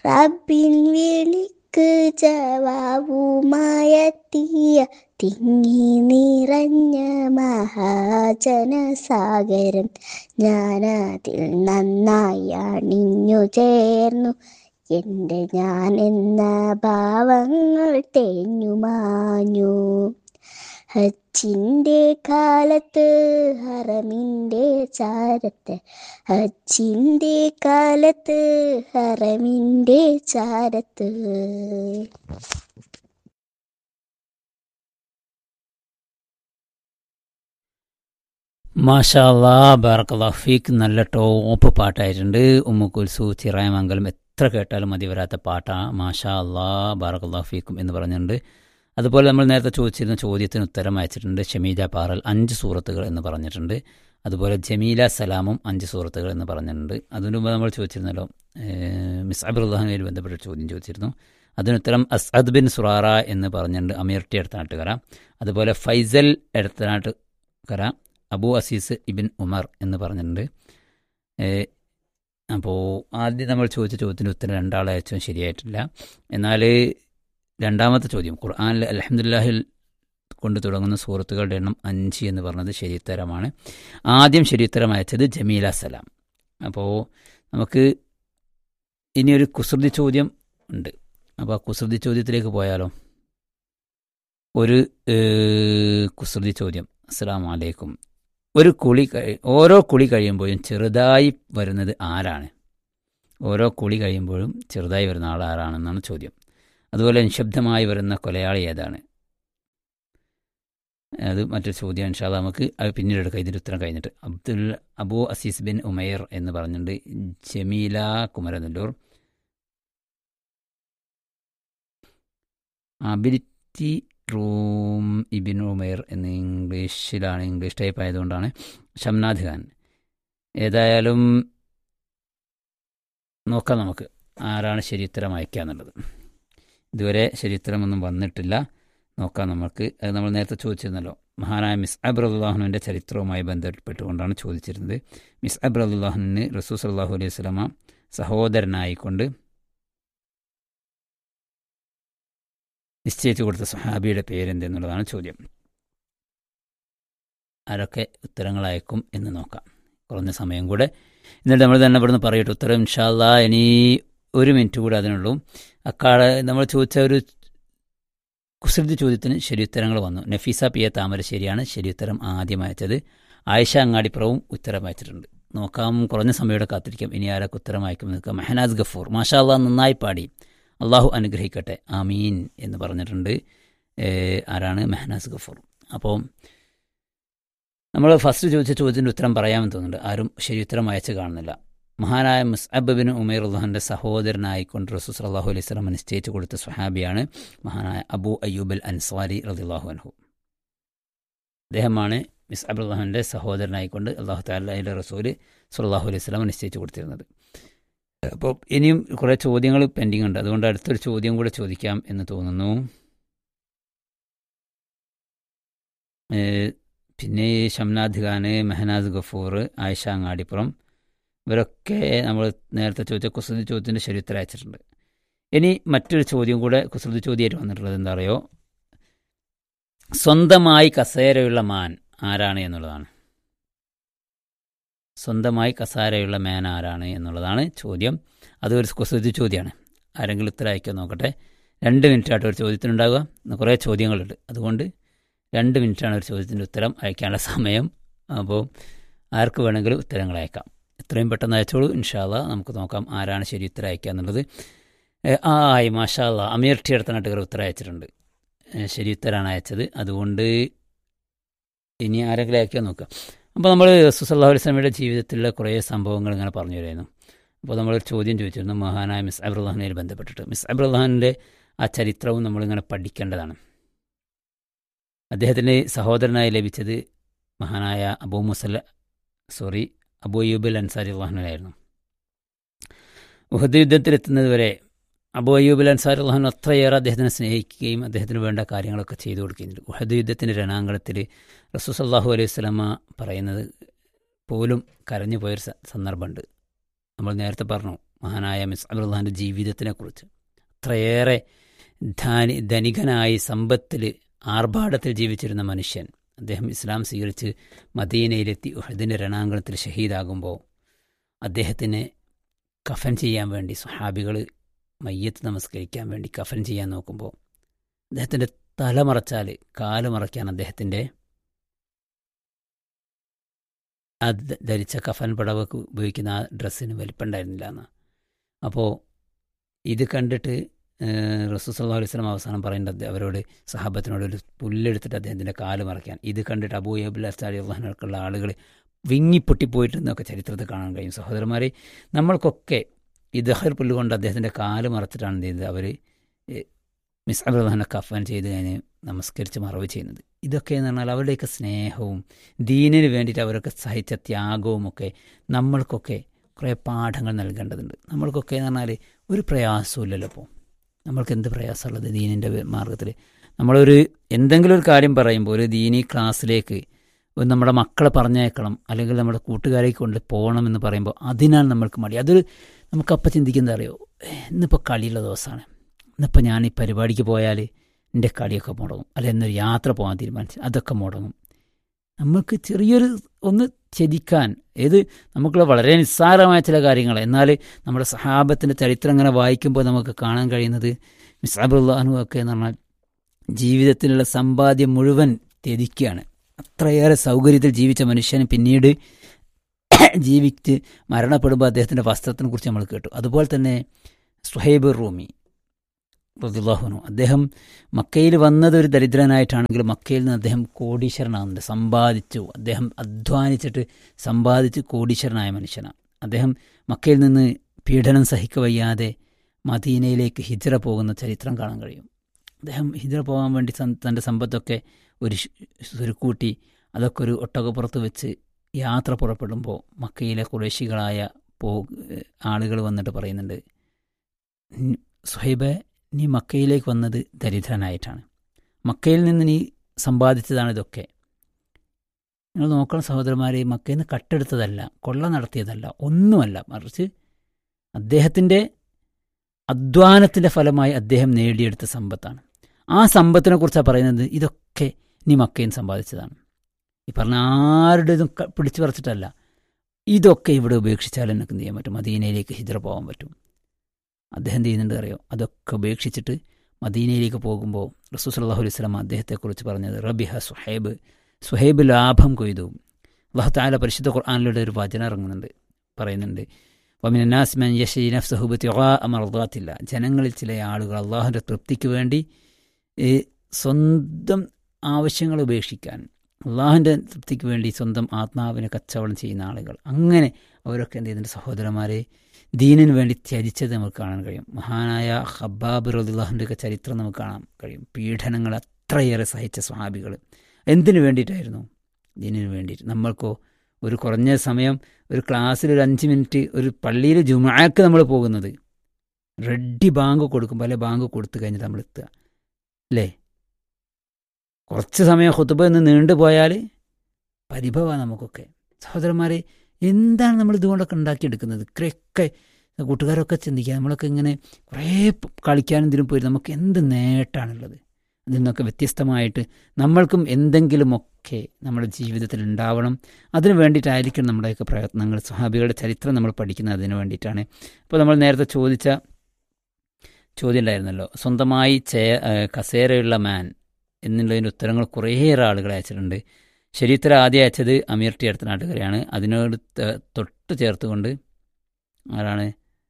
റബ്ബിൻ വിളിക്ക് ജവാബുമായെത്തിയ തിങ്ങി നിറഞ്ഞ മഹാജനസാഗരം ഞാനതിൽ നന്നായി അണിഞ്ഞു ചേർന്നു എൻ്റെ ഞാൻ എന്ന ഭാവങ്ങൾ തേഞ്ഞു മാഞ്ഞു ഹജ്ജിൻ്റെ കാലത്ത് ഹറമിൻ്റെ ചാരത്ത് ഹജ്ജിൻ്റെ കാലത്ത് ഹറമിൻ്റെ ചാരത്ത് മാഷാ അല്ലാ ബാറക്കല്ലാ ഫീക്ക് നല്ല ടോപ്പ് പാട്ടായിട്ടുണ്ട് ഉമ്മ കുൽസു ചിറായമംഗലം എത്ര കേട്ടാലും മതി വരാത്ത പാട്ടാ മാഷാ അല്ലാ ബാറക്കല്ലാ ഫീക്കും എന്ന് പറഞ്ഞിട്ടുണ്ട് അതുപോലെ നമ്മൾ നേരത്തെ ചോദിച്ചിരുന്ന ചോദ്യത്തിന് ഉത്തരം അയച്ചിട്ടുണ്ട് ഷമീജ പാറൽ അഞ്ച് സൂറത്തുകൾ എന്ന് പറഞ്ഞിട്ടുണ്ട് അതുപോലെ ജമീല സലാമും അഞ്ച് സൂറത്തുകൾ എന്ന് പറഞ്ഞിട്ടുണ്ട് അതിനു മുമ്പ് നമ്മൾ ചോദിച്ചിരുന്നല്ലോ ഏഹ്, മിസ് അബുറുല്ലാഹുമായി ബന്ധപ്പെട്ട ചോദ്യം ചോദിച്ചിരുന്നു അതിനുത്തരം അസ്അദ് ബിൻ സുറാറ എന്ന് പറഞ്ഞിട്ടുണ്ട് അമീർ ടി എടുത്തനാട്ടുകര അതുപോലെ ഫൈസൽ എടുത്തനാട്ടുകര അബു അസീസ് ഇബിൻ ഉമർ എന്ന് പറഞ്ഞിട്ടുണ്ട് അപ്പോൾ ആദ്യം നമ്മൾ ചോദിച്ച ചോദ്യത്തിൻ്റെ ഉത്തരം രണ്ടാളെ അയച്ചും ശരിയായിട്ടില്ല എന്നാൽ രണ്ടാമത്തെ ചോദ്യം ഖുർആാനിൽ അലഹമുല്ലാഹിൽ കൊണ്ട് തുടങ്ങുന്ന സുഹൃത്തുക്കളുടെ എണ്ണം അഞ്ച് എന്ന് പറഞ്ഞത് ശരിയുത്തരമാണ് ആദ്യം ശരിയുത്തരം അയച്ചത് ജമീല സലാം അപ്പോൾ നമുക്ക് ഇനി ഒരു കുസൃതി ചോദ്യം ഉണ്ട് അപ്പോൾ ആ കുസൃതി ചോദ്യത്തിലേക്ക് പോയാലോ ഒരു ഏഹ്, കുസൃതി ചോദ്യം അസ്സാം വലൈക്കും ഒരു കുളി കഴി ഓരോ കുളി കഴിയുമ്പോഴും ചെറുതായി വരുന്നത് ആരാണ് ഓരോ കുളി കഴിയുമ്പോഴും ചെറുതായി വരുന്ന ആൾ ആരാണെന്നാണ് ചോദ്യം അതുപോലെ നിശബ്ദമായി വരുന്ന കൊലയാളി ഏതാണ് അത് മറ്റൊരു ചോദ്യം ഇൻഷാല്ല നമുക്ക് അത് പിന്നീട് എടുക്കാം ഇതിൻ്റെ ഉത്തരം കഴിഞ്ഞിട്ട് Abdul Abu Aziz bin Umair എന്ന് പറഞ്ഞിട്ടുണ്ട് Jameela Kumaranellur ability room Ibn Umair എന്ന് ഇംഗ്ലീഷിലാണ് ഇംഗ്ലീഷ് ടൈപ്പ് ആയതുകൊണ്ടാണ് ഷംനാദ് ഖാൻ ഏതായാലും നോക്കാം നമുക്ക് ആരാണ് ശരിയുത്തരം അയക്കുക എന്നുള്ളത് ഇതുവരെ ശരിയുത്തരമൊന്നും വന്നിട്ടില്ല നോക്കാം നമുക്ക് അത് നമ്മൾ നേരത്തെ ചോദിച്ചിരുന്നല്ലോ മഹാനായ മിസ് അബ്രദുല്ലാഹുവിൻ്റെ ചരിത്രവുമായി ബന്ധപ്പെട്ടുകൊണ്ടാണ് ചോദിച്ചിരുന്നത് മിസ് അബ്രദുല്ലാഹുവിന് റസൂസ് അള്ളാഹു അലൈഹി സ്വലമ സഹോദരനായിക്കൊണ്ട് നിശ്ചയിച്ചു കൊടുത്ത സഹാബിയുടെ പേരെന്തെന്നുള്ളതാണ് ചോദ്യം ആരൊക്കെ ഉത്തരങ്ങൾ അയക്കും എന്ന് നോക്കാം കുറഞ്ഞ സമയം കൂടെ എന്നിട്ട് നമ്മൾ തന്നെ ഇവിടുന്ന് പറയട്ടെ ഉത്തരം ഇൻഷാല്ല ഇനി ഒരു മിനിറ്റ് കൂടെ അതിനുള്ളൂ അക്കാളെ നമ്മൾ ചോദിച്ച ഒരു കുസൃതി ചോദ്യത്തിന് ശരിയുത്തരങ്ങൾ വന്നു നഫീസ പി എ താമരശ്ശേരിയാണ് ശരിയുത്തരം ആദ്യം അയച്ചത് ആയിഷ അങ്ങാടിപ്പുറവും ഉത്തരം അയച്ചിട്ടുണ്ട് നോക്കാം കുറഞ്ഞ സമയം കാത്തിരിക്കാം ഇനി ആരൊക്കെ ഉത്തരം അയക്കും നിൽക്കുക മെഹനാസ് ഗഫൂർ മാഷാ അള്ളാഹ് നന്നായി പാടി അള്ളാഹു അനുഗ്രഹിക്കട്ടെ ആമീൻ എന്ന് പറഞ്ഞിട്ടുണ്ട് ഏഹ് ആരാണ് മെഹനാസ് ഗഫൂർ അപ്പോൾ നമ്മൾ ഫസ്റ്റ് ചോദിച്ച ചോദ്യത്തിൻ്റെ ഉത്തരം പറയാമെന്ന് തോന്നുന്നുണ്ട് ആരും ശരി ഉത്തരം അയച്ചു കാണുന്നില്ല മഹാനായ മുസ്അബ് ബിൻ ഉമൈർ അള്ളാഹുൻ്റെ സഹോദരനായിക്കൊണ്ട് റസൂസ് അള്ളാഹു അലൈഹി സ്വലം നിശ്ചയിച്ചു കൊടുത്ത സ്വഹാബിയാണ് മഹാനായ അബു അയ്യൂബ് അൽ അൻസ്വാരി റദിള്ളാഹു അൻഹു അദ്ദേഹമാണ് മിസ് അബ്ദുല്ലാഹിൻ്റെ സഹോദരനായിക്കൊണ്ട് അള്ളാഹു താലയുടെ റസൂൽ സുല്ലാഹു അലൈഹി സ്വലം നിശ്ചയിച്ചു കൊടുത്തിരുന്നത് അപ്പോൾ ഇനിയും കുറേ ചോദ്യങ്ങൾ പെൻഡിങ് ഉണ്ട് അതുകൊണ്ട് അടുത്തൊരു ചോദ്യം കൂടെ ചോദിക്കാം എന്ന് തോന്നുന്നു ഏഹ് പിന്നെ ഈ ഷംനാദ് ഖാന് മെഹനാസ് ഗഫൂർ ആയിഷ അങ്ങാടിപ്പുറം ഇവരൊക്കെ നമ്മൾ നേരത്തെ ചോദിച്ച കുസൃതി ചോദ്യത്തിൻ്റെ ശരിയുത്തരം അയച്ചിട്ടുണ്ട് ഇനി മറ്റൊരു ചോദ്യം കൂടെ കുസൃതി ചോദ്യമായിട്ട് വന്നിട്ടുള്ളത് എന്താ പറയുക സ്വന്തമായി കസേരയുള്ള മാൻ ആരാണ് എന്നുള്ളതാണ് സ്വന്തമായി കസാരയുള്ള മാൻ ആരാണ് എന്നുള്ളതാണ് ചോദ്യം അതൊരു കുസൃതി ചോദ്യമാണ് ആരെങ്കിലും ഉത്തരം അയക്കാൻ നോക്കട്ടെ രണ്ട് മിനിറ്റായിട്ട് ഒരു ചോദ്യത്തിനുണ്ടാകുക ഇന്ന് കുറേ ചോദ്യങ്ങളുണ്ട് അതുകൊണ്ട് രണ്ട് മിനിറ്റാണ് ഒരു ചോദ്യത്തിൻ്റെ ഉത്തരം അയക്കാനുള്ള സമയം അപ്പോൾ ആർക്ക് വേണമെങ്കിലും ഉത്തരങ്ങൾ അയക്കാം എത്രയും പെട്ടെന്ന് അയച്ചോളൂ ഇൻഷാല്ല നമുക്ക് നോക്കാം ആരാണ് ശരി ഉത്തരം അയക്കുക എന്നുള്ളത് ഏ, ആ ആയി മാഷാല്ല അമീർ ടി അടുത്ത നാട്ടുകാർ ഉത്തരം അയച്ചിട്ടുണ്ട് ഏ, ശരി ഉത്തരമാണ് അയച്ചത് അതുകൊണ്ട് ഇനി ആരെങ്കിലും അയക്കാൻ നോക്കുക അപ്പോൾ നമ്മൾ സുസല്ലാഹു അലൈഹി സ്വലമിയുടെ ജീവിതത്തിലുള്ള കുറേ സംഭവങ്ങൾ ഇങ്ങനെ പറഞ്ഞു വരുമായിരുന്നു അപ്പോൾ നമ്മളൊരു ചോദ്യം ചോദിച്ചിരുന്നു മഹാനായ മിസ് അബ്രുല്ലാഹിനെ ബന്ധപ്പെട്ടിട്ട് മിസ് അബ്രുല്ലാഹിൻ്റെ ആ ചരിത്രവും നമ്മളിങ്ങനെ പഠിക്കേണ്ടതാണ് അദ്ദേഹത്തിന് സഹോദരനായി ലഭിച്ചത് മഹാനായ അബൂ മുസല്ല സോറി അബൂ അയ്യൂബ് അൻസാരി അള്ളാഹുനായിരുന്നു ഉഹദ് യുദ്ധത്തിലെത്തുന്നത് വരെ അബൂ അയ്യൂബ് അൻസാരി അള്ളാഹുൻ അത്രയേറെ അദ്ദേഹത്തിനെ സ്നേഹിക്കുകയും അദ്ദേഹത്തിന് വേണ്ട കാര്യങ്ങളൊക്കെ ചെയ്തു കൊടുക്കുകയും ചെയ്തു ഉഹദ് യുദ്ധത്തിൻ്റെ രണാങ്കണത്തിൽ റസൂസ് അള്ളാഹു അലൈഹി സ്വലമ പറയുന്നത് പോലും കരഞ്ഞു പോയൊരു സ- സന്ദർഭമുണ്ട് നമ്മൾ നേരത്തെ പറഞ്ഞു മഹാനായ മിസ് അബ്ദുള്ളാഹിൻ്റെ ജീവിതത്തിനെക്കുറിച്ച് അത്രയേറെ ധാനി ധനികനായി സമ്പത്തിൽ ആർഭാടത്തിൽ ജീവിച്ചിരുന്ന മനുഷ്യൻ അദ്ദേഹം ഇസ്ലാം സ്വീകരിച്ച് മദീനയിലെത്തി ഉഹദിൻ്റെ രണാങ്കണത്തിൽ ഷഹീദാകുമ്പോൾ അദ്ദേഹത്തിന് കഫൻ ചെയ്യാൻ വേണ്ടി സ്വഹാബികൾ മയ്യത്ത് നമസ്കരിക്കാൻ വേണ്ടി കഫൻ ചെയ്യാൻ നോക്കുമ്പോൾ അദ്ദേഹത്തിൻ്റെ തല മറച്ചാൽ കാല് മറയ്ക്കാൻ അദ്ദേഹത്തിൻ്റെ ആ ധ- ധരിച്ച കഫൻ പടവൊക്കെ ഉപയോഗിക്കുന്ന ആ ഡ്രസ്സിന് വലിപ്പമുണ്ടായിരുന്നില്ല എന്ന് അപ്പോൾ ഇത് കണ്ടിട്ട് റസൂൽ സല്ലാ അലൈഹി സ്വലം അവസാനം പറയേണ്ടത് അവരോട് സഹാബത്തിനോട് ഒരു പുല്ലെടുത്തിട്ട് അദ്ദേഹത്തിൻ്റെ കാല് മറയ്ക്കാൻ ഇത് കണ്ടിട്ട് അബൂ അബുൽ അസ്താലി അള്ളഹാനൊക്കെയുള്ള ആളുകൾ വിങ്ങിപ്പൊട്ടിപ്പോയിട്ടെന്നൊക്കെ ചരിത്രത്തിൽ കാണാൻ കഴിയും സഹോദരന്മാരെ നമ്മൾക്കൊക്കെ ഈ ദഹർ പുല്ലുകൊണ്ട് അദ്ദേഹത്തിൻ്റെ കാല് മറച്ചിട്ടാണ് എന്ത് ചെയ്തത് അവർ മിസ് അബ്ദുള്ളഹാനെ കഫൻ ചെയ്ത് കഴിഞ്ഞ് നമസ്കരിച്ച് മറവ് ചെയ്യുന്നത് ഇതൊക്കെ എന്ന് പറഞ്ഞാൽ അവരുടെയൊക്കെ സ്നേഹവും ദീനിന് വേണ്ടിയിട്ട് അവരൊക്കെ സഹിച്ച ത്യാഗവും ഒക്കെ നമ്മൾക്കൊക്കെ കുറേ പാഠങ്ങൾ നൽകേണ്ടതുണ്ട് നമ്മൾക്കൊക്കെ എന്ന് പറഞ്ഞാൽ ഒരു പ്രയാസമില്ലല്ലോ ഇപ്പോൾ നമ്മൾക്ക് എന്ത് പ്രയാസമുള്ളത് ദീനിൻ്റെ മാർഗത്തിൽ നമ്മളൊരു എന്തെങ്കിലും ഒരു കാര്യം പറയുമ്പോൾ ഒരു ദീനി ക്ലാസ്സിലേക്ക് ഒരു നമ്മുടെ മക്കളെ പറഞ്ഞേക്കണം അല്ലെങ്കിൽ നമ്മുടെ കൂട്ടുകാരെ കൊണ്ട് പോകണമെന്ന് പറയുമ്പോൾ അതിനാണ് നമ്മൾക്ക് മടി അതൊരു നമുക്കപ്പം ചിന്തിക്കുന്നത് അറിയോ ഇന്നിപ്പോൾ കളിയുള്ള ദിവസമാണ് ഇന്നിപ്പോൾ ഞാൻ ഈ പരിപാടിക്ക് പോയാൽ എൻ്റെ കളിയൊക്കെ മുടങ്ങും അല്ലെ എന്നൊരു യാത്ര പോകാൻ തീരുമാനിച്ചു അതൊക്കെ മുടങ്ങും നമുക്ക് ചെറിയൊരു ഒന്ന് ചെതിക്കാൻ ഏത് നമുക്കുള്ള വളരെ നിസ്സാരമായ ചില കാര്യങ്ങൾ എന്നാൽ നമ്മുടെ സഹാബത്തിൻ്റെ ചരിത്രം ഇങ്ങനെ വായിക്കുമ്പോൾ നമുക്ക് കാണാൻ കഴിയുന്നത് മിസാബുല്ലാഹു ഒക്കെ എന്ന് പറഞ്ഞാൽ ജീവിതത്തിലുള്ള സമ്പാദ്യം മുഴുവൻ ത്യജിക്കുകയാണ് അത്രയേറെ സൗകര്യത്തിൽ ജീവിച്ച മനുഷ്യന് പിന്നീട് ജീവിച്ച് മരണപ്പെടുമ്പോൾ അദ്ദേഹത്തിൻ്റെ വസ്ത്രത്തിനെ കുറിച്ച് നമ്മൾ കേട്ടു അതുപോലെ തന്നെ സുഹൈബ് റൂമി റദിള്ളാഹുനു അദ്ദേഹം മക്കയിൽ വന്നത് ഒരു ദരിദ്രനായിട്ടാണെങ്കിലും മക്കയിൽ നിന്ന് അദ്ദേഹം കോടീശ്വരനാകുന്നുണ്ട് സമ്പാദിച്ചു അദ്ദേഹം അധ്വാനിച്ചിട്ട് സമ്പാദിച്ച് കോടീശ്വരനായ മനുഷ്യനാണ് അദ്ദേഹം മക്കയിൽ നിന്ന് പീഡനം സഹിക്കവയ്യാതെ മദീനയിലേക്ക് ഹിജ്റ പോകുന്ന ചരിത്രം കാണാൻ കഴിയും അദ്ദേഹം ഹിജ്റ പോകാൻ വേണ്ടി സം- തൻ്റെ സമ്പത്തൊക്കെ ഒരു സുരുക്കൂട്ടി അതൊക്കെ ഒരു ഒട്ടകപ്പുറത്ത് വെച്ച് യാത്ര പുറപ്പെടുമ്പോൾ മക്കയിലെ കുറേശികളായ പോ ആളുകൾ വന്നിട്ട് പറയുന്നുണ്ട് "നി- സുഹൈബെ നീ മക്കയിലേക്ക് വന്നത് ദരിദ്രനായിട്ടാണ് മക്കയിൽ നിന്ന് നീ സമ്പാദിച്ചതാണ് ഇതൊക്കെ നിങ്ങൾ നോക്കണം സഹോദരന്മാരെ മക്കയിൽ നിന്ന് കട്ടെടുത്തതല്ല കൊള്ള നടത്തിയതല്ല ഒന്നുമല്ല മറിച്ച് അദ്ദേഹത്തിൻ്റെ അധ്വാനത്തിൻ്റെ ഫലമായി അദ്ദേഹം നേടിയെടുത്ത സമ്പത്താണ് ആ സമ്പത്തിനെ കുറിച്ചാണ് പറയുന്നത് ഇതൊക്കെ നീ മക്കയിൽ നിന്ന് സമ്പാദിച്ചതാണ് ഈ പറഞ്ഞ ആരുടേതും ക- പിടിച്ചു പറിച്ചിട്ടല്ല ഇതൊക്കെ ഇവിടെ ഉപേക്ഷിച്ചാൽ എനിക്ക് എന്ത് ചെയ്യാൻ പറ്റും മദീനയിലേക്ക് ഹിജ്റ പോകാൻ പറ്റും അദ്ദേഹം എന്ത് ചെയ്യുന്നുണ്ട് അറിയോ അതൊക്കെ ഉപേക്ഷിച്ചിട്ട് മദീനയിലേക്ക് പോകുമ്പോൾ റസൂൽ സല്ലാഹു അലൈഹി സ്വലം അദ്ദേഹത്തെക്കുറിച്ച് പറഞ്ഞത് റബിഹ സുഹൈബ് സുഹൈബ് ലാഭം കൊയ്തു അള്ളാഹു താല പരിശുദ്ധ ഖുർആാനിലൂടെ ഒരു വചനം ഇറങ്ങുന്നുണ്ട് പറയുന്നുണ്ട് വമിനാസ്മൻ യഷി നഫ്സഹുബത്തി അമർദാത്തില്ല ജനങ്ങളിൽ ചില ആളുകൾ അള്ളാഹുൻ്റെ തൃപ്തിക്ക് വേണ്ടി ഈ സ്വന്തം ആവശ്യങ്ങൾ ഉപേക്ഷിക്കാൻ അള്ളാഹുൻ്റെ തൃപ്തിക്ക് വേണ്ടി സ്വന്തം ആത്മാവിനെ കച്ചവടം ചെയ്യുന്ന ആളുകൾ അങ്ങനെ അവരൊക്കെ എന്ത് ചെയ്യുന്നുണ്ട് സഹോദരന്മാരെ ദീനിന് വേണ്ടി ത്യജിച്ചത് നമുക്ക് കാണാൻ കഴിയും മഹാനായ ഹബ്ബാബ് റദുല്ലാഹിൻ്റെ ഒക്കെ ചരിത്രം നമുക്ക് കാണാൻ കഴിയും പീഡനങ്ങൾ അത്രയേറെ സഹിച്ച സ്വഹാബികൾ എന്തിനു വേണ്ടിയിട്ടായിരുന്നു ദീനിന് വേണ്ടിയിട്ട് നമ്മൾക്കോ ഒരു കുറഞ്ഞ സമയം ഒരു ക്ലാസ്സിൽ ഒരു അഞ്ച് മിനിറ്റ് ഒരു പള്ളിയിൽ ജുമാക്ക് നമ്മൾ പോകുന്നത് റെഡി ബാങ്ക് കൊടുക്കുമ്പോൾ അല്ലെ ബാങ്ക് കൊടുത്തു കഴിഞ്ഞിട്ട് നമ്മൾ എത്തുക അല്ലേ കുറച്ച് സമയം ഹുത്തുബ ഒന്ന് നീണ്ടുപോയാൽ പരിഭവമാണ് നമുക്കൊക്കെ സഹോദരന്മാരെ എന്താണ് നമ്മൾ ഇതുകൊണ്ടൊക്കെ ഉണ്ടാക്കിയെടുക്കുന്നത് ഇത്രയൊക്കെ കൂട്ടുകാരൊക്കെ ചിന്തിക്കുക നമ്മളൊക്കെ ഇങ്ങനെ കുറേ പ- കളിക്കാനും ഇതിനും പോയി നമുക്ക് എന്ത് നേട്ടമാണുള്ളത് അതിൽ നിന്നൊക്കെ വ്യത്യസ്തമായിട്ട് നമ്മൾക്കും എന്തെങ്കിലുമൊക്കെ നമ്മുടെ ജീവിതത്തിൽ ഉണ്ടാവണം അതിനു വേണ്ടിയിട്ടായിരിക്കും നമ്മുടെയൊക്കെ പ്രയത്നങ്ങൾ സ്വഹാബികളുടെ ചരിത്രം നമ്മൾ പഠിക്കുന്നത് അതിനു വേണ്ടിയിട്ടാണ് അപ്പോൾ നമ്മൾ നേരത്തെ ചോദിച്ച ചോദ്യം ഉണ്ടായിരുന്നല്ലോ സ്വന്തമായി ചേ ഏഹ് കസേരയുള്ള മാൻ എന്നുള്ളതിൻ്റെ ഉത്തരങ്ങൾ കുറേയേറെ ആളുകൾ അയച്ചിട്ടുണ്ട് ശരിയുത്തരം ആദ്യം അയച്ചത് അമീർ ടി അടുത്ത നാട്ടുകാരെയാണ് അതിനോട് ത- തൊട്ട് ചേർത്തുകൊണ്ട് ആരാണ്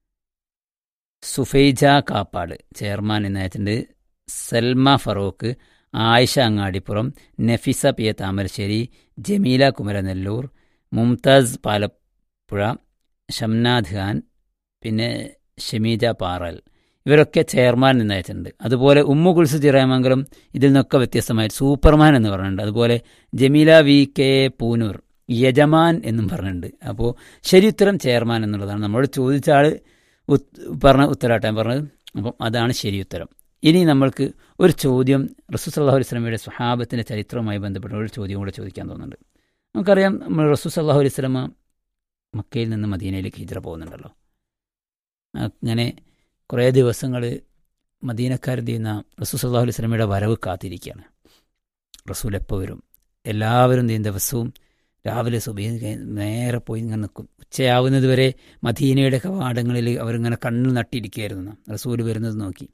സുഫൈജ കാപ്പാട് ചെയർമാൻ എന്ന് അയച്ചിട്ടുണ്ട് സൽമ ഫറൂഖ് ആയിഷ അങ്ങാടിപ്പുറം നഫിസ പി എ താമരശ്ശേരി ജമീല കുമരനെല്ലൂർ മുംതാസ് പാലപ്പുഴ ഷംനാദ് ഖാൻ പിന്നെ ഷമീജ പാറൽ ഇവരൊക്കെ ചെയർമാൻ എന്ന് അയച്ചിട്ടുണ്ട് അതുപോലെ ഉമ്മു കുൽസ് ചിറയമംഗലം ഇതിൽ നിന്നൊക്കെ വ്യത്യസ്തമായി സൂപ്പർമാൻ എന്ന് പറഞ്ഞിട്ടുണ്ട് അതുപോലെ ജമീല വി കെ പൂനൂർ യജമാൻ എന്നും പറഞ്ഞിട്ടുണ്ട് അപ്പോൾ ശരി ഉത്തരം ചെയർമാൻ എന്നുള്ളതാണ് നമ്മളോട് ചോദിച്ച ആൾ പറഞ്ഞ ഉത്തരാട്ടാൻ പറഞ്ഞത് അപ്പം അതാണ് ശരി ഉത്തരം ഇനി നമ്മൾക്ക് ഒരു ചോദ്യം റസൂൽ സല്ലാഹു അലൈഹി സ്വലമയുടെ സ്വഹാബത്തിൻ്റെ ചരിത്രവുമായി ബന്ധപ്പെട്ട ഒരു ചോദ്യം കൂടെ ചോദിക്കാൻ തോന്നുന്നുണ്ട് നമുക്കറിയാം നമ്മൾ റസൂൽ സല്ലാഹു അലൈഹി സ്വലമ മക്കയിൽ നിന്ന് മദീനയിലേക്ക് ഹിജ്റ പോകുന്നുണ്ടല്ലോ അങ്ങനെ കുറേ ദിവസങ്ങൾ മദീനക്കാരെന്ത് ചെയ്യുന്ന റസൂൽ സല്ലാഹു അലൈഹി സ്വലമയുടെ വരവ് കാത്തിരിക്കുകയാണ് റസൂൽ എപ്പോൾ വരും എല്ലാവരും എന്ത് ചെയ്യും ദിവസവും രാവിലെ സുബൈ നേരെ പോയി ഇങ്ങനെ നിൽക്കും ഉച്ചയാവുന്നത് വരെ മദീനയുടെ കവാടങ്ങളിൽ അവരിങ്ങനെ കണ്ണിൽ നട്ടിരിക്കുകയായിരുന്നു റസൂൽ വരുന്നത് നോക്കി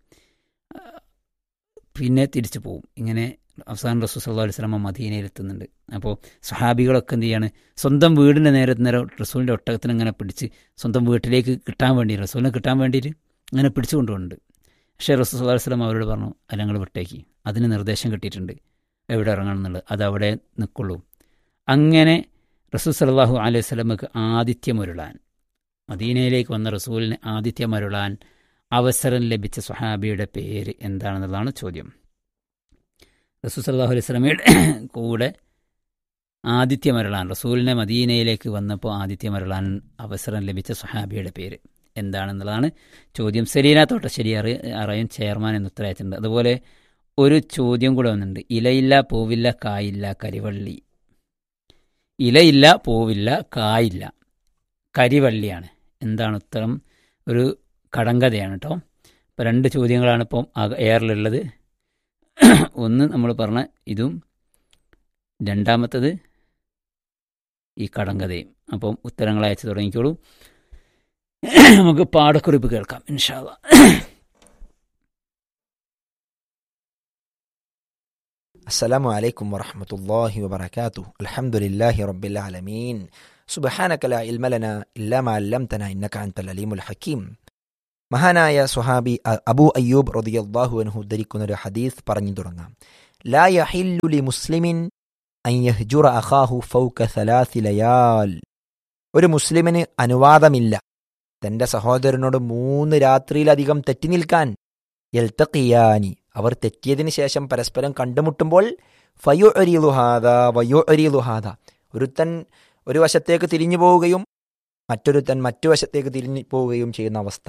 പിന്നെ തിരിച്ചു പോകും ഇങ്ങനെ അവസാനം റസൂൽ സല്ലാ അലൈഹി സ്വലമ മദീനയിൽ എത്തുന്നുണ്ട് അപ്പോൾ സഹാബികളൊക്കെ എന്ത് ചെയ്യാണ് സ്വന്തം വീടിൻ്റെ നേരെ നേരം റസൂലിൻ്റെ ഒട്ടകത്തിന് ഇങ്ങനെ പിടിച്ച് സ്വന്തം വീട്ടിലേക്ക് കിട്ടാൻ വേണ്ടി റസൂലിനെ കിട്ടാൻ വേണ്ടിയിട്ട് അങ്ങനെ പിടിച്ചു കൊണ്ടുപോകുന്നുണ്ട് പക്ഷേ റസൂൽ സല്ലാ അലൈഹി സ്വലം അവരോട് പറഞ്ഞു അല്ല നിങ്ങൾ വിട്ടേക്ക് അതിന് നിർദ്ദേശം കിട്ടിയിട്ടുണ്ട് എവിടെ ഇറങ്ങണം എന്നുള്ളത് അത് അവിടെ നിൽക്കുള്ളൂ അങ്ങനെ റസൂൽ സലാഹു അലൈഹി സ്വലമക്ക് ആതിഥ്യമരുളാൻ മദീനയിലേക്ക് വന്ന റസൂലിന് ആതിഥ്യമരുളാൻ അവസരം ലഭിച്ച സുഹാബിയുടെ പേര് എന്താണെന്നുള്ളതാണ് ചോദ്യം റസൂൽ സല്ലാഹു അലൈഹി സ്വലമയുടെ കൂടെ ആതിഥ്യമരുളാൻ റസൂലിനെ മദീനയിലേക്ക് വന്നപ്പോൾ ആതിഥ്യമരുളാൻ അവസരം ലഭിച്ച സുഹാബിയുടെ പേര് എന്താണെന്നുള്ളതാണ് ചോദ്യം സെലീന തോട്ടശ്ശേരി അറി അറിയും ചെയർമാൻ എന്ന് ഉത്തരയച്ചിട്ടുണ്ട് അതുപോലെ ഒരു ചോദ്യം കൂടെ വന്നിട്ടുണ്ട് ഇലയില്ല പൂവില്ല കായില്ല കരിവള്ളി ഇലയില്ല പൂവില്ല കായില്ല കരിവള്ളിയാണ് എന്താണ് ഉത്തരം ഒരു കടങ്കഥയാണ് കേട്ടോ ഇപ്പം രണ്ട് ചോദ്യങ്ങളാണ് ഇപ്പം എയറിലുള്ളത് ഒന്ന് നമ്മൾ പറഞ്ഞ ഇതും രണ്ടാമത്തത് ഈ കടങ്കഥയും അപ്പം ഉത്തരങ്ങൾ അയച്ചു തുടങ്ങിക്കോളൂ നമുക്ക് പാടക്കുറിപ്പ് കേൾക്കാം ഇൻഷാല്ല السلام عليكم ورحمة الله وبركاته الحمد لله رب العالمين سبحانك لا علم لنا إلا ما علمتنا إنك أنت العليم الحكيم മഹാനായ സുഹാബി അബൂ അയ്യൂബ് റളിയല്ലാഹു അൻഹു ഉദ്ധരിക്കുന്ന ഒരു ഹദീസ് പറഞ്ഞു തുടങ്ങാം ലാ യഹില്ലു ലി മുസ്ലിമിൻ അൻ യഹ്ജുറ അഖാഹു ഫൗക സലാസി ലയാൽ ഒരു മുസ്ലിമിന് അനുവാദമില്ല തന്റെ സഹോദരനോട് മൂന്ന് രാത്രിയിലധികം തെറ്റി നിൽക്കാൻ യൽത്തഖിയാനി അവർ തെറ്റിയതിനു ശേഷം പരസ്പരം കണ്ടുമുട്ടുമ്പോൾ ഫയോ അരിലുഹാദ വയോ അരിലുഹാദ ഒരുത്തൻ ഒരു വശത്തേക്ക് തിരിഞ്ഞു പോവുകയും മറ്റൊരുത്തൻ മറ്റു വശത്തേക്ക് തിരിഞ്ഞു പോവുകയും ചെയ്യുന്ന അവസ്ഥ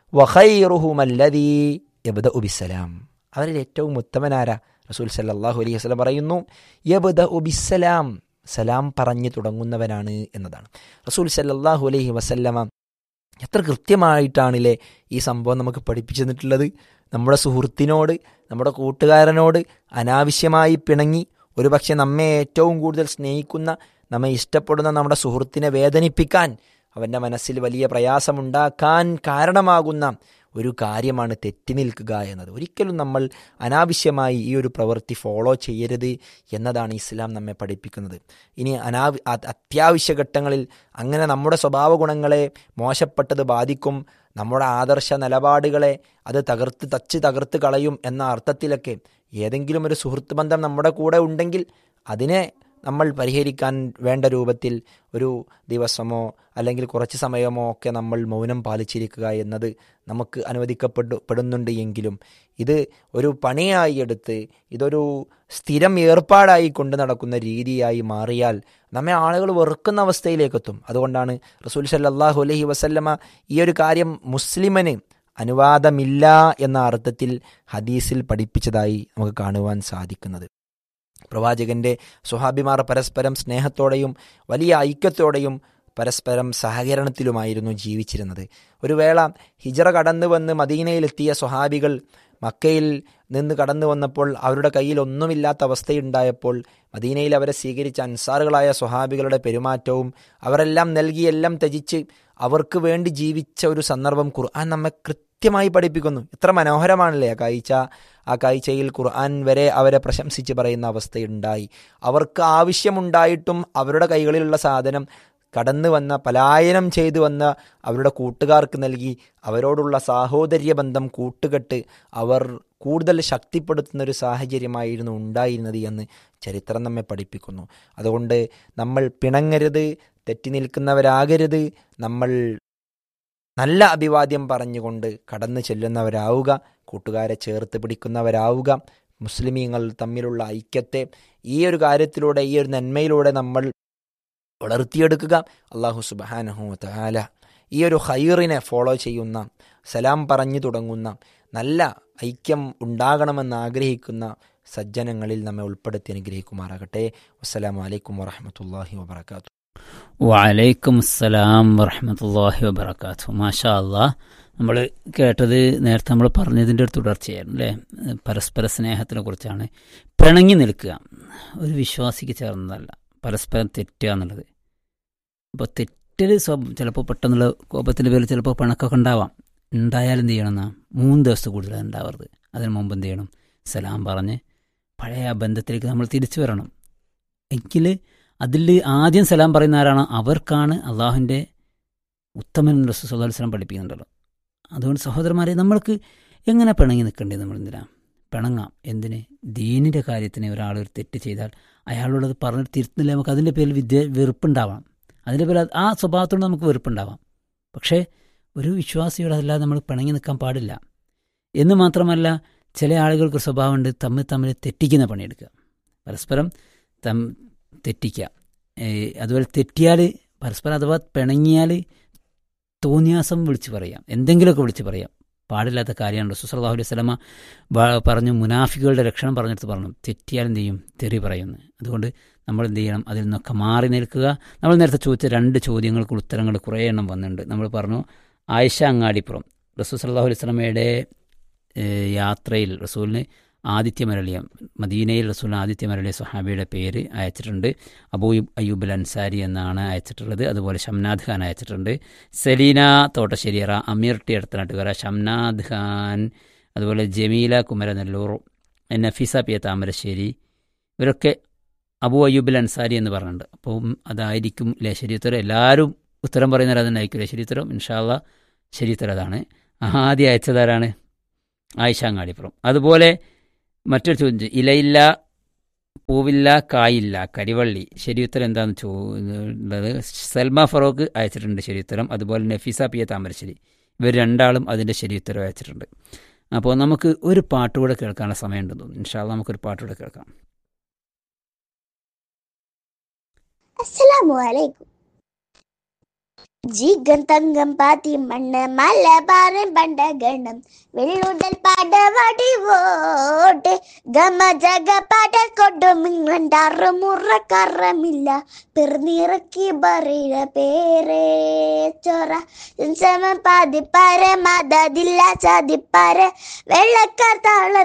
വഖൈറുഹുമല്ലദീ യബ്ദ ഉബിസലാം അവരിൽ ഏറ്റവും ഉത്തമനാര റസൂൽ സല്ലല്ലാഹു അലൈഹി വസല്ലം പറയുന്നു യബ്ദ ഉബിസലാം സലാം പറഞ്ഞു തുടങ്ങുന്നവനാണ് എന്നതാണ് റസൂൽ സല്ലല്ലാഹു അലൈഹി വസല്ലമ എത്ര കൃത്യമായിട്ടാണില്ലേ ഈ സംഭവം നമുക്ക് പഠിപ്പിച്ചു തന്നിട്ടുള്ളത് നമ്മുടെ സുഹൃത്തിനോട് നമ്മുടെ കൂട്ടുകാരനോട് അനാവശ്യമായി പിണങ്ങി ഒരുപക്ഷെ നമ്മെ ഏറ്റവും കൂടുതൽ സ്നേഹിക്കുന്ന നമ്മെ ഇഷ്ടപ്പെടുന്ന നമ്മുടെ സുഹൃത്തിനെ വേദനിപ്പിക്കാൻ അവൻ്റെ മനസ്സിൽ വലിയ പ്രയാസമുണ്ടാക്കാൻ കാരണമാകുന്ന ഒരു കാര്യമാണ് തെറ്റി നിൽക്കുക എന്നത് ഒരിക്കലും നമ്മൾ അനാവശ്യമായി ഈ ഒരു പ്രവൃത്തി ഫോളോ ചെയ്യരുത് എന്നതാണ് ഇസ്ലാം നമ്മെ പഠിപ്പിക്കുന്നത് ഇനി അനാവ അത്യാവശ്യ ഘട്ടങ്ങളിൽ അങ്ങനെ നമ്മുടെ സ്വഭാവ ഗുണങ്ങളെ മോശപ്പെട്ടത് ബാധിക്കും നമ്മുടെ ആദർശ നിലപാടുകളെ അത് തകർത്ത് തച്ച് തകർത്ത് കളയും എന്ന അർത്ഥത്തിലൊക്കെ ഏതെങ്കിലും ഒരു സുഹൃത്ത് ബന്ധം നമ്മുടെ കൂടെ ഉണ്ടെങ്കിൽ അതിനെ നമ്മൾ പരിഹരിക്കാൻ വേണ്ട രൂപത്തിൽ ഒരു ദിവസമോ അല്ലെങ്കിൽ കുറച്ച് സമയമോ ഒക്കെ നമ്മൾ മൗനം പാലിച്ചിരിക്കുക എന്നത് നമുക്ക് അനുവദിക്കപ്പെട്ടു പെടുന്നുണ്ട് എങ്കിലും ഇത് ഒരു പണിയായി എടുത്ത് ഇതൊരു സ്ഥിരം ഏർപ്പാടായി കൊണ്ട് നടക്കുന്ന രീതിയായി മാറിയാൽ നമ്മെ ആളുകൾ വെറുക്കുന്ന അവസ്ഥയിലേക്കെത്തും അതുകൊണ്ടാണ് റസൂൽ സല്ലാഹു അലഹി വസല്ലമ ഈ ഒരു കാര്യം മുസ്ലിമന് അനുവാദമില്ല എന്ന അർത്ഥത്തിൽ ഹദീസിൽ പഠിപ്പിച്ചതായി നമുക്ക് കാണുവാൻ സാധിക്കുന്നത് പ്രവാചകന്റെ സുഹാബിമാർ പരസ്പരം സ്നേഹത്തോടെയും വലിയ ഐക്യത്തോടെയും പരസ്പരം സഹകരണത്തിലുമായിരുന്നു ജീവിച്ചിരുന്നത് ഒരു വേള ഹിജറ കടന്നു വന്ന് മദീനയിലെത്തിയ സ്വഹാബികൾ മക്കയിൽ നിന്ന് കടന്നു വന്നപ്പോൾ അവരുടെ കയ്യിൽ ഒന്നുമില്ലാത്ത അവസ്ഥയുണ്ടായപ്പോൾ മദീനയിൽ അവരെ സ്വീകരിച്ച അൻസാറുകളായ സ്വഹാബികളുടെ പെരുമാറ്റവും അവരെല്ലാം നൽകിയെല്ലാം ത്യജിച്ച് അവർക്ക് വേണ്ടി ജീവിച്ച ഒരു സന്ദർഭം ഖുർആൻ നമ്മെ കൃത്യമായി പഠിപ്പിക്കുന്നു എത്ര മനോഹരമാണല്ലേ ആ കാഴ്ച ആ കാഴ്ചയിൽ ഖുർആൻ വരെ അവരെ പ്രശംസിച്ച് പറയുന്ന അവസ്ഥയുണ്ടായി അവർക്ക് ആവശ്യമുണ്ടായിട്ടും അവരുടെ കൈകളിലുള്ള സാധനം കടന്നു വന്ന പലായനം ചെയ്തു വന്ന അവരുടെ കൂട്ടുകാർക്ക് നൽകി അവരോടുള്ള സാഹോദര്യ ബന്ധം കൂട്ടുകെട്ട് അവർ കൂടുതൽ ശക്തിപ്പെടുത്തുന്ന ഒരു സാഹചര്യമായിരുന്നു ഉണ്ടായിരുന്നത് എന്ന് ചരിത്രം നമ്മെ പഠിപ്പിക്കുന്നു അതുകൊണ്ട് നമ്മൾ പിണങ്ങരുത് തെറ്റി നിൽക്കുന്നവരാകരുത് നമ്മൾ നല്ല അഭിവാദ്യം പറഞ്ഞുകൊണ്ട് കടന്നു ചെല്ലുന്നവരാവുക കൂട്ടുകാരെ ചേർത്ത് പിടിക്കുന്നവരാവുക മുസ്ലിമീങ്ങൾ തമ്മിലുള്ള ഐക്യത്തെ ഈ ഒരു കാര്യത്തിലൂടെ ഈ ഒരു നന്മയിലൂടെ നമ്മൾ വളർത്തിയെടുക്കുക അള്ളാഹു സുബാനഹു താല ഈ ഒരു ഹൈറിനെ ഫോളോ ചെയ്യുന്ന സലാം പറഞ്ഞു തുടങ്ങുന്ന നല്ല ഐക്യം ഉണ്ടാകണമെന്ന് ആഗ്രഹിക്കുന്ന സജ്ജനങ്ങളിൽ നമ്മെ ഉൾപ്പെടുത്തി അനുഗ്രഹിക്കുമാറാകട്ടെ വസ്സലാമു അലൈക്കും വറഹമത്തല്ലാഹി വബർക്കാത്തു വലൈക്കും അസ്സലാം വറഹമത്തല്ലാഹി വബർക്കാത്തു മാഷാ അല്ലാ നമ്മൾ കേട്ടത് നേരത്തെ നമ്മൾ പറഞ്ഞതിൻ്റെ ഒരു തുടർച്ചയായിരുന്നു അല്ലേ പരസ്പര സ്നേഹത്തിനെ കുറിച്ചാണ് പിണങ്ങി നിൽക്കുക ഒരു വിശ്വാസിക്ക് ചേർന്നതല്ല പരസ്പരം തെറ്റുക എന്നുള്ളത് അപ്പോൾ തെറ്റൽ ചിലപ്പോൾ പെട്ടെന്നുള്ള കോപത്തിൻ്റെ പേരിൽ ചിലപ്പോൾ പിണക്കൊക്കെ ഉണ്ടാവാം ഉണ്ടായാലും എന്ത് ചെയ്യണമെന്നാ മൂന്ന് ദിവസത്തെ കൂടുതൽ അത് ഉണ്ടാവരുത് അതിന് മുമ്പ് എന്ത് ചെയ്യണം സലാം പറഞ്ഞ് പഴയ ആ ബന്ധത്തിലേക്ക് നമ്മൾ തിരിച്ചു വരണം എങ്കിൽ അതിൽ ആദ്യം സലാം പറയുന്ന ആരാണ് അവർക്കാണ് അള്ളാഹുവിൻ്റെ ഉത്തമൻ റസൂൽ വസ്ലം പഠിപ്പിക്കുന്നുണ്ടല്ലോ അതുകൊണ്ട് സഹോദരന്മാരെ നമ്മൾക്ക് എങ്ങനെ പിണങ്ങി നിൽക്കേണ്ടത് നമ്മൾ എന്തിനാ പിണങ്ങാം എന്തിന് ദീനിൻ്റെ കാര്യത്തിന് ഒരാൾ ഒരു തെറ്റ് ചെയ്താൽ അയാളോടത് പറഞ്ഞിട്ട് തിരുത്തുന്നില്ല നമുക്ക് അതിൻ്റെ പേരിൽ വിദ്യ വെറുപ്പുണ്ടാവാം അതിൻ്റെ പേരിൽ അത് ആ സ്വഭാവത്തോട് നമുക്ക് വെറുപ്പുണ്ടാവാം പക്ഷേ ഒരു വിശ്വാസിയോട് അതല്ലാതെ നമ്മൾ പിണങ്ങി നിൽക്കാൻ പാടില്ല എന്ന് മാത്രമല്ല ചില ആളുകൾക്ക് സ്വഭാവമുണ്ട് തമ്മിൽ തമ്മിൽ തെറ്റിക്കുന്ന പണിയെടുക്കുക പരസ്പരം തം തെറ്റിക്കുക ഏ, അതുപോലെ തെറ്റിയാൽ പരസ്പരം അഥവാ പിണങ്ങിയാൽ തോന്നിയാസം വിളിച്ച് പറയാം എന്തെങ്കിലുമൊക്കെ വിളിച്ച് പറയാം പാടില്ലാത്ത കാര്യമാണ് റസൂസല്ലാഹു അലൈഹി സ്വലമ പറഞ്ഞു മുനാഫികളുടെ ലക്ഷണം പറഞ്ഞെടുത്ത് പറഞ്ഞു തെറ്റിയാൽ എന്ത് ചെയ്യും തെറി പറയുന്നു അതുകൊണ്ട് നമ്മൾ എന്ത് ചെയ്യണം അതിൽ നിന്നൊക്കെ മാറി നിൽക്കുക നമ്മൾ നേരത്തെ ചോദിച്ച രണ്ട് ചോദ്യങ്ങൾക്ക് ഉത്തരങ്ങൾ കുറേ എണ്ണം വന്നിട്ടുണ്ട് നമ്മൾ പറഞ്ഞു ആയിഷ അങ്ങാടിപ്പുറം റസൂൽ സല്ലാഹു അലൈഹി സ്വലമയുടെ യാത്രയിൽ റസൂലിന് ആദിത്യമരളിയ മദീനയിൽ റസൂൽ ആദിത്യമരളിയ സുഹാബിയുടെ പേര് അയച്ചിട്ടുണ്ട് അബൂ അയ്യൂബ് അൻസാരി എന്നാണ് അയച്ചിട്ടുള്ളത് അതുപോലെ ഷംനാദ് ഖാൻ അയച്ചിട്ടുണ്ട് സെലീന തോട്ടശ്ശേരിയറ അമീർ ടി അടുത്തനാട്ടുകാര ഷംനാദ് ഖാൻ അതുപോലെ ജമീല കുമരനെല്ലൂർ നഫീസ പി എ താമരശ്ശേരി ഇവരൊക്കെ അബൂ അയ്യൂബിൽ അൻസാരി എന്ന് പറഞ്ഞിട്ടുണ്ട് അപ്പം അതായിരിക്കും അല്ലേ ശരിയുത്തരം എല്ലാവരും ഉത്തരം പറയുന്നത് അതന്നായിരിക്കും ശരിയുത്തരം ഇൻഷാല്ല ശരിയുത്തരം അതാണ് ആദ്യം അയച്ചതാരാണ് ആയിഷാങ്ങാടിപ്പുറം അതുപോലെ മറ്റൊരു ചോദ്യം ഇലയില്ല പൂവില്ല കായില്ല കരിവള്ളി ശരിയുത്തരം എന്താണെന്ന് ചോ ഉള്ളത് സൽമ ഫറോക്ക് അയച്ചിട്ടുണ്ട് ശരിയുത്തരം അതുപോലെ നഫീസ പി എ താമരശ്ശേരി ഇവർ രണ്ടാളും അതിൻ്റെ ശരിയുത്തരം അയച്ചിട്ടുണ്ട് അപ്പോൾ നമുക്ക് ഒരു പാട്ടുകൂടെ കേൾക്കാനുള്ള സമയമുണ്ടെന്ന് തോന്നുന്നു ഇൻഷാല്ല നമുക്കൊരു പാട്ടുകൂടെ കേൾക്കാം അസ്സലാമു അലൈക്കും ജീഗൻ തങ്കം പാത്തി മണ്ണ് മലബാറൻ പണ്ടഗണം വെള്ളുടൽ പാടവടിവോട്ട് ഗമ ജഗ പാട കൊടുമിങ്ങണ്ടാറ് മുറക്കറമില്ല പിറന്നിറക്കി പറയ പേരേ ചൊറ സമ പാതിപ്പാര മതതില്ല ചതിപ്പാര വെള്ളക്കാർ താള